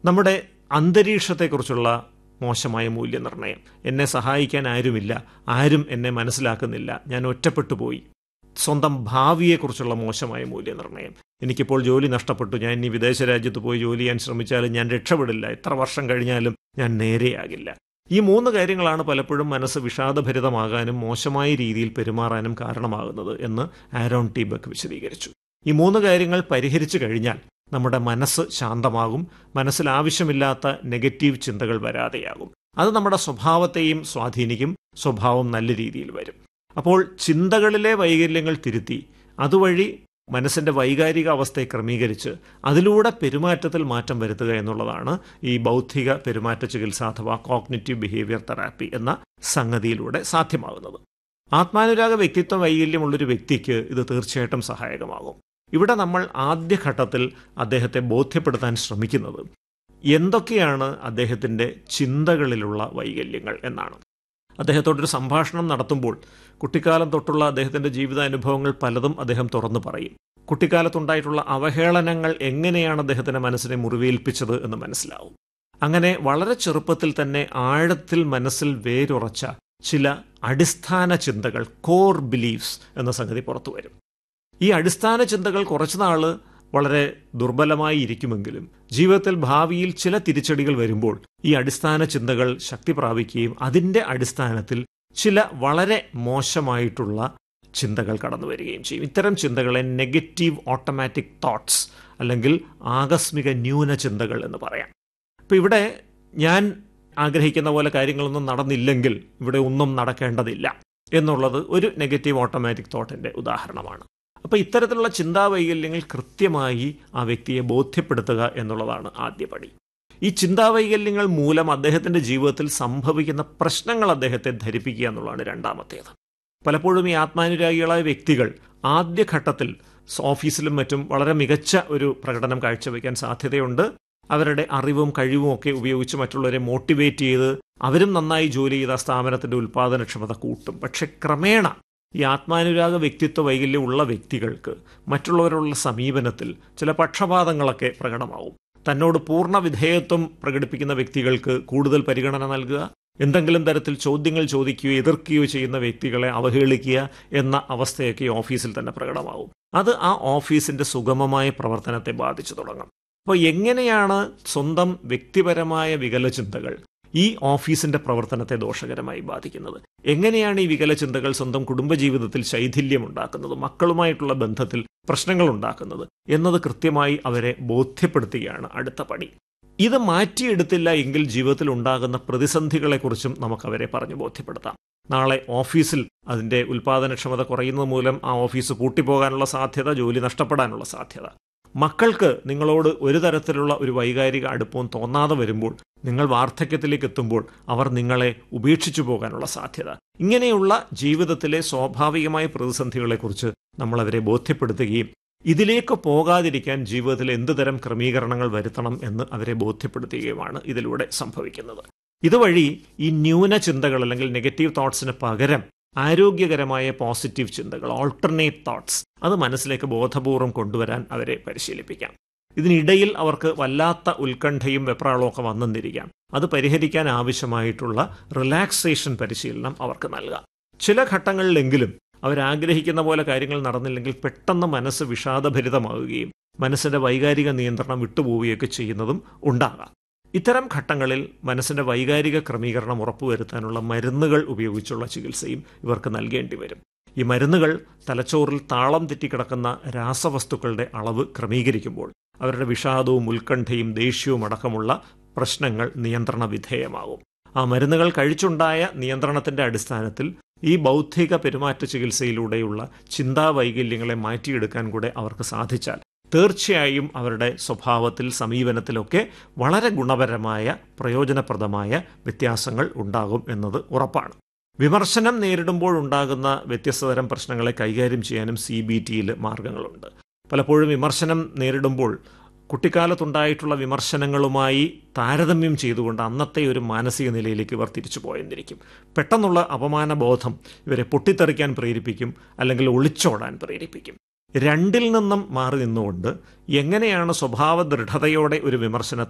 നമ്മുടെ അന്തരീക്ഷത്തെക്കുറിച്ചുള്ള മോശമായ മൂല്യനിർണ്ണയം എന്നെ സഹായിക്കാൻ ആരുമില്ല ആരും എന്നെ മനസ്സിലാക്കുന്നില്ല ഞാൻ ഒറ്റപ്പെട്ടു പോയി സ്വന്തം ഭാവിയെക്കുറിച്ചുള്ള മോശമായ മൂല്യനിർണ്ണയം എനിക്കിപ്പോൾ ജോലി നഷ്ടപ്പെട്ടു ഞാൻ ഇനി വിദേശ രാജ്യത്ത് പോയി ജോലി ചെയ്യാൻ ശ്രമിച്ചാലും ഞാൻ രക്ഷപ്പെടില്ല എത്ര വർഷം കഴിഞ്ഞാലും ഞാൻ നേരെയാകില്ല ഈ മൂന്ന് കാര്യങ്ങളാണ് പലപ്പോഴും മനസ്സ് വിഷാദഭരിതമാകാനും മോശമായ രീതിയിൽ പെരുമാറാനും കാരണമാകുന്നത് എന്ന് ആരോൺ ടീബക്ക് വിശദീകരിച്ചു ഈ മൂന്ന് കാര്യങ്ങൾ പരിഹരിച്ചു കഴിഞ്ഞാൽ നമ്മുടെ മനസ്സ് ശാന്തമാകും മനസ്സിൽ ആവശ്യമില്ലാത്ത നെഗറ്റീവ് ചിന്തകൾ വരാതെയാകും അത് നമ്മുടെ സ്വഭാവത്തെയും സ്വാധീനിക്കും സ്വഭാവം നല്ല രീതിയിൽ വരും അപ്പോൾ ചിന്തകളിലെ വൈകല്യങ്ങൾ തിരുത്തി അതുവഴി മനസ്സിൻ്റെ വൈകാരിക അവസ്ഥയെ ക്രമീകരിച്ച് അതിലൂടെ പെരുമാറ്റത്തിൽ മാറ്റം വരുത്തുക എന്നുള്ളതാണ് ഈ ബൗദ്ധിക പെരുമാറ്റ ചികിത്സ അഥവാ കോഗ്നിറ്റീവ് ബിഹേവിയർ തെറാപ്പി എന്ന സംഗതിയിലൂടെ സാധ്യമാകുന്നത് ആത്മാനുരാഗ വ്യക്തിത്വ വൈകല്യമുള്ളൊരു വ്യക്തിക്ക് ഇത് തീർച്ചയായിട്ടും സഹായകമാകും ഇവിടെ നമ്മൾ ആദ്യഘട്ടത്തിൽ അദ്ദേഹത്തെ ബോധ്യപ്പെടുത്താൻ ശ്രമിക്കുന്നത് എന്തൊക്കെയാണ് അദ്ദേഹത്തിൻ്റെ ചിന്തകളിലുള്ള വൈകല്യങ്ങൾ എന്നാണ് അദ്ദേഹത്തോടൊരു സംഭാഷണം നടത്തുമ്പോൾ കുട്ടിക്കാലം തൊട്ടുള്ള അദ്ദേഹത്തിൻ്റെ ജീവിതാനുഭവങ്ങൾ പലതും അദ്ദേഹം തുറന്നു പറയും കുട്ടിക്കാലത്തുണ്ടായിട്ടുള്ള അവഹേളനങ്ങൾ എങ്ങനെയാണ് അദ്ദേഹത്തിൻ്റെ മനസ്സിനെ മുറിവേൽപ്പിച്ചത് എന്ന് മനസ്സിലാവും അങ്ങനെ വളരെ ചെറുപ്പത്തിൽ തന്നെ ആഴത്തിൽ മനസ്സിൽ വേരുറച്ച ചില അടിസ്ഥാന ചിന്തകൾ കോർ ബിലീഫ്സ് എന്ന സംഗതി പുറത്തു വരും ഈ അടിസ്ഥാന ചിന്തകൾ കുറച്ചുനാൾ വളരെ ദുർബലമായി ഇരിക്കുമെങ്കിലും ജീവിതത്തിൽ ഭാവിയിൽ ചില തിരിച്ചടികൾ വരുമ്പോൾ ഈ അടിസ്ഥാന ചിന്തകൾ ശക്തി പ്രാപിക്കുകയും അതിൻ്റെ അടിസ്ഥാനത്തിൽ ചില വളരെ മോശമായിട്ടുള്ള ചിന്തകൾ കടന്നു വരികയും ചെയ്യും ഇത്തരം ചിന്തകളെ നെഗറ്റീവ് ഓട്ടോമാറ്റിക് തോട്ട്സ് അല്ലെങ്കിൽ ആകസ്മിക ന്യൂന ചിന്തകൾ എന്ന് പറയാം അപ്പോൾ ഇവിടെ ഞാൻ ആഗ്രഹിക്കുന്ന പോലെ കാര്യങ്ങളൊന്നും നടന്നില്ലെങ്കിൽ ഇവിടെ ഒന്നും നടക്കേണ്ടതില്ല എന്നുള്ളത് ഒരു നെഗറ്റീവ് ഓട്ടോമാറ്റിക് തോട്ടിൻ്റെ ഉദാഹരണമാണ് അപ്പോൾ ഇത്തരത്തിലുള്ള ചിന്താവൈകല്യങ്ങൾ കൃത്യമായി ആ വ്യക്തിയെ ബോധ്യപ്പെടുത്തുക എന്നുള്ളതാണ് ആദ്യപടി ഈ ചിന്താവൈകല്യങ്ങൾ മൂലം അദ്ദേഹത്തിൻ്റെ ജീവിതത്തിൽ സംഭവിക്കുന്ന പ്രശ്നങ്ങൾ അദ്ദേഹത്തെ ധരിപ്പിക്കുക എന്നുള്ളതാണ് രണ്ടാമത്തേത് പലപ്പോഴും ഈ ആത്മാനുരാഗികളായ വ്യക്തികൾ ആദ്യഘട്ടത്തിൽ ഓഫീസിലും മറ്റും വളരെ മികച്ച ഒരു പ്രകടനം കാഴ്ചവെക്കാൻ സാധ്യതയുണ്ട് അവരുടെ അറിവും കഴിവും ഒക്കെ ഉപയോഗിച്ച് മറ്റുള്ളവരെ മോട്ടിവേറ്റ് ചെയ്ത് അവരും നന്നായി ജോലി ചെയ്ത സ്ഥാപനത്തിൻ്റെ ഉൽപ്പാദനക്ഷമത കൂട്ടും പക്ഷെ ക്രമേണ ഈ ആത്മാനുരാഗ വ്യക്തിത്വ വൈകല്യം ഉള്ള വ്യക്തികൾക്ക് മറ്റുള്ളവരുള്ള സമീപനത്തിൽ ചില പക്ഷപാതങ്ങളൊക്കെ പ്രകടമാവും തന്നോട് പൂർണ്ണ വിധേയത്വം പ്രകടിപ്പിക്കുന്ന വ്യക്തികൾക്ക് കൂടുതൽ പരിഗണന നൽകുക എന്തെങ്കിലും തരത്തിൽ ചോദ്യങ്ങൾ ചോദിക്കുകയോ എതിർക്കുകയോ ചെയ്യുന്ന വ്യക്തികളെ അവഹേളിക്കുക എന്ന അവസ്ഥയൊക്കെ ഓഫീസിൽ തന്നെ പ്രകടമാവും അത് ആ ഓഫീസിന്റെ സുഗമമായ പ്രവർത്തനത്തെ ബാധിച്ചു തുടങ്ങും അപ്പോൾ എങ്ങനെയാണ് സ്വന്തം വ്യക്തിപരമായ വികലചിന്തകൾ ഈ ഓഫീസിന്റെ പ്രവർത്തനത്തെ ദോഷകരമായി ബാധിക്കുന്നത് എങ്ങനെയാണ് ഈ വികലചിന്തകൾ സ്വന്തം കുടുംബജീവിതത്തിൽ ശൈഥില്യം ഉണ്ടാക്കുന്നത് മക്കളുമായിട്ടുള്ള ബന്ധത്തിൽ പ്രശ്നങ്ങൾ ഉണ്ടാക്കുന്നത് എന്നത് കൃത്യമായി അവരെ ബോധ്യപ്പെടുത്തുകയാണ് അടുത്ത പണി ഇത് മാറ്റിയെടുത്തില്ല എങ്കിൽ ജീവിതത്തിൽ ഉണ്ടാകുന്ന പ്രതിസന്ധികളെക്കുറിച്ചും നമുക്ക് അവരെ പറഞ്ഞു ബോധ്യപ്പെടുത്താം നാളെ ഓഫീസിൽ അതിൻ്റെ ഉൽപ്പാദനക്ഷമത കുറയുന്നത് മൂലം ആ ഓഫീസ് പൂട്ടിപ്പോകാനുള്ള സാധ്യത ജോലി നഷ്ടപ്പെടാനുള്ള സാധ്യത മക്കൾക്ക് നിങ്ങളോട് ഒരു തരത്തിലുള്ള ഒരു വൈകാരിക അടുപ്പവും തോന്നാതെ വരുമ്പോൾ നിങ്ങൾ വാർദ്ധക്യത്തിലേക്ക് എത്തുമ്പോൾ അവർ നിങ്ങളെ ഉപേക്ഷിച്ചു പോകാനുള്ള സാധ്യത ഇങ്ങനെയുള്ള ജീവിതത്തിലെ സ്വാഭാവികമായ പ്രതിസന്ധികളെക്കുറിച്ച് നമ്മൾ അവരെ ബോധ്യപ്പെടുത്തുകയും ഇതിലേക്ക് പോകാതിരിക്കാൻ ജീവിതത്തിൽ എന്ത് തരം ക്രമീകരണങ്ങൾ വരുത്തണം എന്ന് അവരെ ബോധ്യപ്പെടുത്തുകയുമാണ് ഇതിലൂടെ സംഭവിക്കുന്നത് ഇതുവഴി ഈ ന്യൂന ചിന്തകൾ അല്ലെങ്കിൽ നെഗറ്റീവ് തോട്ട്സിന് പകരം ആരോഗ്യകരമായ പോസിറ്റീവ് ചിന്തകൾ ഓൾട്ടർനേറ്റ് തോട്ട്സ് അത് മനസ്സിലേക്ക് ബോധപൂർവം കൊണ്ടുവരാൻ അവരെ പരിശീലിപ്പിക്കാം ഇതിനിടയിൽ അവർക്ക് വല്ലാത്ത ഉത്കണ്ഠയും വെപ്രാളവും ഒക്കെ വന്നെന്നിരിക്കാം അത് പരിഹരിക്കാൻ ആവശ്യമായിട്ടുള്ള റിലാക്സേഷൻ പരിശീലനം അവർക്ക് നൽകാം ചില ഘട്ടങ്ങളിലെങ്കിലും അവരാഗ്രഹിക്കുന്ന പോലെ കാര്യങ്ങൾ നടന്നില്ലെങ്കിൽ പെട്ടെന്ന് മനസ്സ് വിഷാദഭരിതമാവുകയും മനസ്സിന്റെ വൈകാരിക നിയന്ത്രണം വിട്ടുപോവുകയൊക്കെ ചെയ്യുന്നതും ഉണ്ടാകാം ഇത്തരം ഘട്ടങ്ങളിൽ മനസ്സിന്റെ വൈകാരിക ക്രമീകരണം ഉറപ്പുവരുത്താനുള്ള മരുന്നുകൾ ഉപയോഗിച്ചുള്ള ചികിത്സയും ഇവർക്ക് നൽകേണ്ടി വരും ഈ മരുന്നുകൾ തലച്ചോറിൽ താളം തെറ്റിക്കിടക്കുന്ന രാസവസ്തുക്കളുടെ അളവ് ക്രമീകരിക്കുമ്പോൾ അവരുടെ വിഷാദവും ഉത്കണ്ഠയും ദേഷ്യവും അടക്കമുള്ള പ്രശ്നങ്ങൾ നിയന്ത്രണ വിധേയമാകും ആ മരുന്നുകൾ കഴിച്ചുണ്ടായ നിയന്ത്രണത്തിന്റെ അടിസ്ഥാനത്തിൽ ഈ ബൗദ്ധിക പെരുമാറ്റ ചികിത്സയിലൂടെയുള്ള ചിന്താവൈകല്യങ്ങളെ മാറ്റിയെടുക്കാൻ കൂടെ അവർക്ക് സാധിച്ചാൽ തീർച്ചയായും അവരുടെ സ്വഭാവത്തിൽ സമീപനത്തിലൊക്കെ വളരെ ഗുണപരമായ പ്രയോജനപ്രദമായ വ്യത്യാസങ്ങൾ ഉണ്ടാകും എന്നത് ഉറപ്പാണ് വിമർശനം നേരിടുമ്പോൾ ഉണ്ടാകുന്ന വ്യത്യസ്ത തരം പ്രശ്നങ്ങളെ കൈകാര്യം ചെയ്യാനും സി ബി ടിയിൽ മാർഗങ്ങളുണ്ട് പലപ്പോഴും വിമർശനം നേരിടുമ്പോൾ കുട്ടിക്കാലത്തുണ്ടായിട്ടുള്ള വിമർശനങ്ങളുമായി താരതമ്യം ചെയ്തുകൊണ്ട് അന്നത്തെ ഒരു മാനസിക നിലയിലേക്ക് ഇവർ തിരിച്ചു പോയെന്നിരിക്കും പെട്ടെന്നുള്ള അപമാനബോധം ഇവരെ പൊട്ടിത്തെറിക്കാൻ പ്രേരിപ്പിക്കും അല്ലെങ്കിൽ ഒളിച്ചോടാൻ പ്രേരിപ്പിക്കും രണ്ടിൽ നിന്നും മാറി നിന്നുകൊണ്ട് എങ്ങനെയാണ് സ്വഭാവ ദൃഢതയോടെ ഒരു വിമർശനത്തെ